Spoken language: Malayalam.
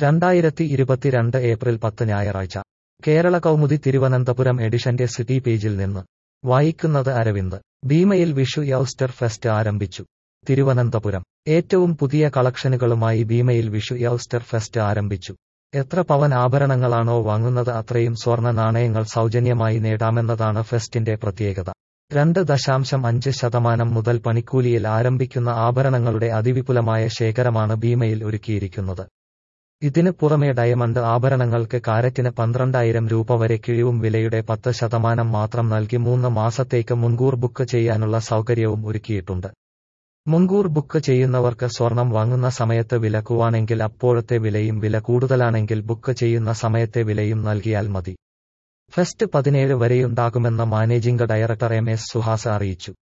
രണ്ടായിരത്തി ഇരുപത്തിരണ്ട് ഏപ്രിൽ പത്ത് ഞായറാഴ്ച കേരള കൗമുദി തിരുവനന്തപുരം എഡിഷന്റെ സിറ്റി പേജിൽ നിന്ന് വായിക്കുന്നത് അരവിന്ദ് ഭീമയിൽ വിഷു യൗസ്റ്റർ ഫെസ്റ്റ് ആരംഭിച്ചു തിരുവനന്തപുരം ഏറ്റവും പുതിയ കളക്ഷനുകളുമായി ഭീമയിൽ വിഷു യൗസ്റ്റർ ഫെസ്റ്റ് ആരംഭിച്ചു എത്ര പവൻ ആഭരണങ്ങളാണോ വാങ്ങുന്നത് അത്രയും സ്വർണ്ണ നാണയങ്ങൾ സൗജന്യമായി നേടാമെന്നതാണ് ഫെസ്റ്റിന്റെ പ്രത്യേകത രണ്ട് ദശാംശം അഞ്ച് ശതമാനം മുതൽ പണിക്കൂലിയിൽ ആരംഭിക്കുന്ന ആഭരണങ്ങളുടെ അതിവിപുലമായ ശേഖരമാണ് ഭീമയിൽ ഒരുക്കിയിരിക്കുന്നത് ഇതിന് പുറമെ ഡയമണ്ട് ആഭരണങ്ങൾക്ക് കാരറ്റിന് പന്ത്രണ്ടായിരം രൂപ വരെ കിഴിവും വിലയുടെ പത്ത് ശതമാനം മാത്രം നൽകി മൂന്ന് മാസത്തേക്ക് മുൻകൂർ ബുക്ക് ചെയ്യാനുള്ള സൗകര്യവും ഒരുക്കിയിട്ടുണ്ട് മുൻകൂർ ബുക്ക് ചെയ്യുന്നവർക്ക് സ്വർണം വാങ്ങുന്ന സമയത്ത് വില കൂവാണെങ്കിൽ അപ്പോഴത്തെ വിലയും വില കൂടുതലാണെങ്കിൽ ബുക്ക് ചെയ്യുന്ന സമയത്തെ വിലയും നൽകിയാൽ മതി ഫെസ്റ്റ് പതിനേഴ് വരെയുണ്ടാകുമെന്ന് managing director M S Suhas അറിയിച്ചു